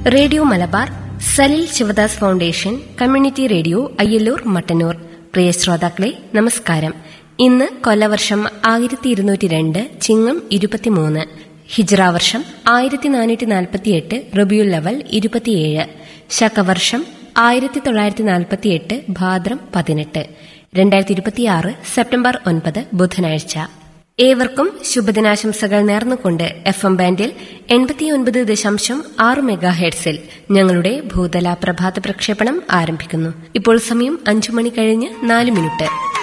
radio Malabar Salil Sivadas foundation community radio Ayyallur Mattannur പ്രിയ ശ്രോതാക്കളെ നമസ്കാരം ഇന്ന് കൊല്ലവർഷം ആയിരത്തി ഇരുന്നൂറ്റി രണ്ട് ചിങ്ങം ഇരുപത്തിമൂന്ന് ഹിജ്റ വർഷം ആയിരത്തി നാനൂറ്റി നാൽപ്പത്തിയെട്ട് റബിയുൽ ലവൽ ഇരുപത്തിയേഴ് ശകവർഷം ആയിരത്തി തൊള്ളായിരത്തി നാൽപ്പത്തിയെട്ട് ഭാദ്രം പതിനെട്ട് രണ്ടായിരത്തി ഇരുപത്തിയാറ് സെപ്റ്റംബർ ഒൻപത് ബുധനാഴ്ച ഏവർക്കും ശുഭദിനാശംസകൾ നേർന്നുകൊണ്ട് എഫ് എം ബാൻഡിൽ എൺപത്തിയൊൻപത് ദശാംശം ആറ് മെഗാ ഹെഡ്സിൽ ഞങ്ങളുടെ ഭൂതല പ്രഭാത പ്രക്ഷേപണം ആരംഭിക്കുന്നു ഇപ്പോൾ സമയം അഞ്ചു മണി കഴിഞ്ഞ് നാല് മിനിറ്റ്